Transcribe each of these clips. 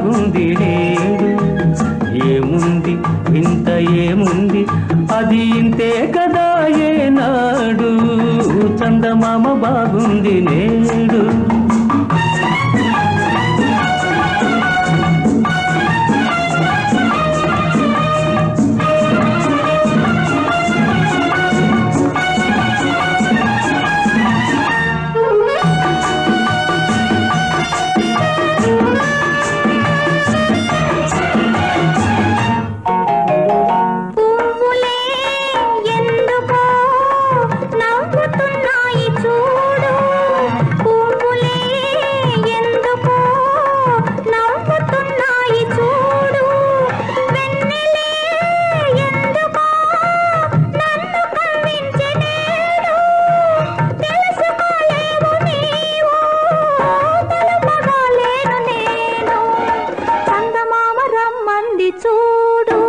బాగుంది నేడు ఏముంది ఇంత ఏముంది అది ఇంతే కదా ఏనాడు చందమామ బాగుంది నేడు పువ్వులే ఎందుకో నవ్వుతున్నాయి చూడు పువ్వులే ఎందుకో నవ్వుతున్నాయి చూడు వెన్నెలే ఎందుకో నన్ను కవ్వించి నేడు తెలుసుకోలేవు నీవు తెలుపగలేను నేను చందమామ రమ్మంది చూడు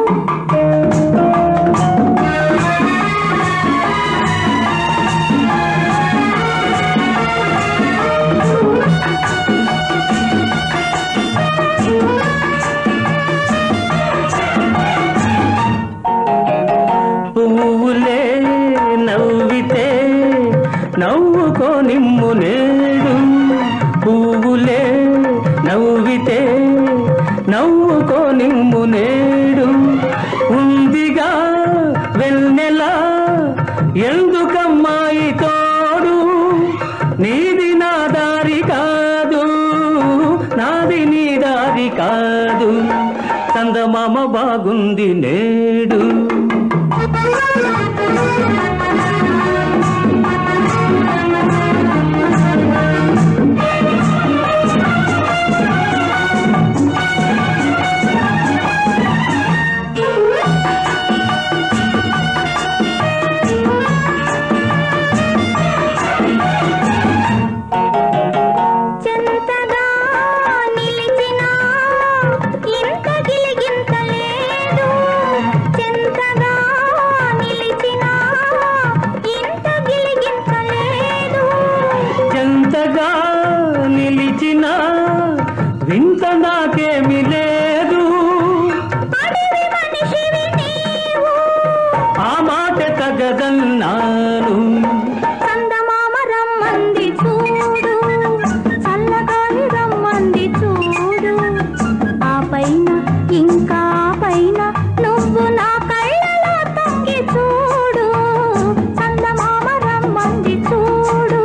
పువ్వులే నవ్వితే నవ్వుకో నిమ్ము నేడు పువ్వులే నవ్వితే నవ్వుకో నిమ్ము నేడు ఉందిగా వెన్నెల ఎందుకమ్మాయి తోడు నీది నా దారి కాదు నాది నీ దారి కాదు చందమామ బాగుంది నేడు చెంతగా నిలిచినా ఇంత గిలిగింత లేదు చెంతగా నిలిచినా ఇంత గిలిగింత లేదు ఎంతగా నిలిచిన వింత నాకేమి లేదు అడవి మనిషివి నీవు ఆ మాట తగదన్నాను చందమామ రమ్మంది చూడు చల్లగాలి రమ్మంది చూడు ఆ పైన ఇంకా పైన నువ్వు నా కళ్ళలో తొంగి చూడు చందమామ రమ్మంది చూడు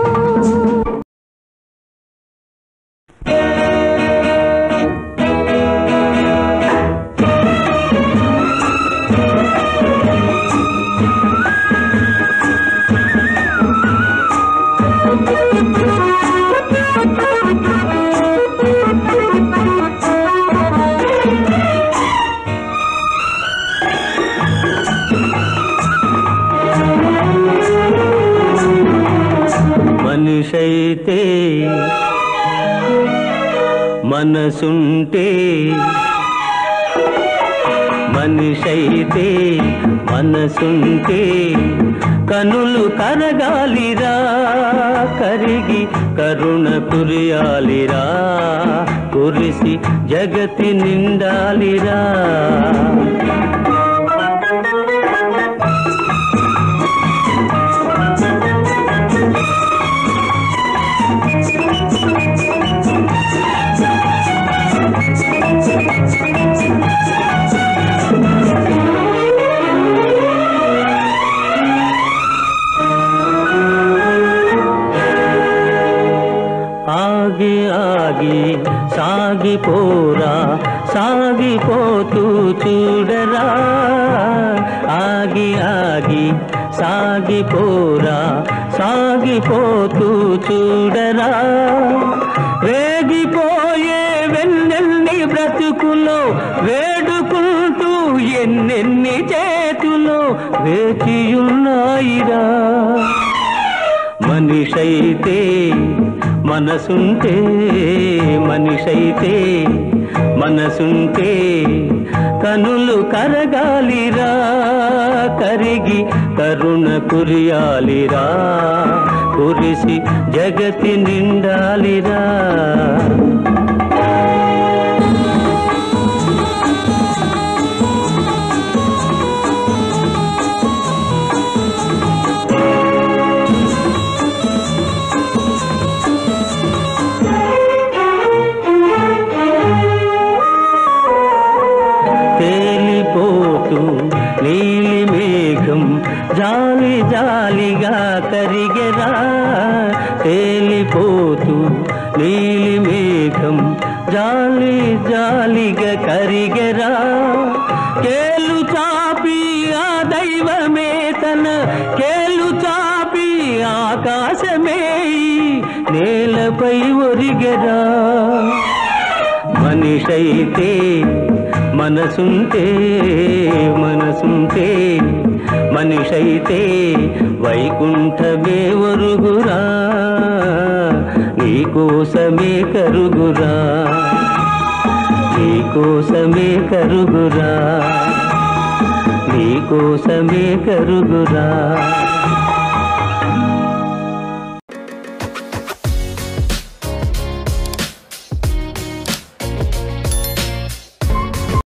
మనిషైతే మనసుంటే మనిషైతే మనసుంటే కనులు కరగాలిరా కరిగి కరుణ కురియాలిరా కురిసి జగతి నిండాలిరా ఆగి ఆగి సాగిపోరా సాగిపోతూ చూడరా ఆగి ఆగి సాగిపోరా సాగిపోతూ చూడరా వేగిపోయే వెన్నెల్ని బ్రతుకులో వేడుకుంటూ ఎన్నెన్ని చేతులో వేచియున్నాయిరా మనిషైతే మనసుంటే మనిషైతే మనసుంటే కనులు కరగాలిరా కరిగి కరుణ కురియాలిరా కురిసి జగతి నిండాలిరా గాలి జాలిగా కరిగెరా కేలు చాపి ఆ దైవమే తన కేలు చాపి ఆకాశమే ఈ నేలపై ఒరిగెరా మనిషైతే మనసుంటే మనసుంటే మనిషైతే వైకుంఠమే ఒరుగురా నీకోసమే కరుగురా నీకోసమే కరుగురా నీకోసమే కరుగురా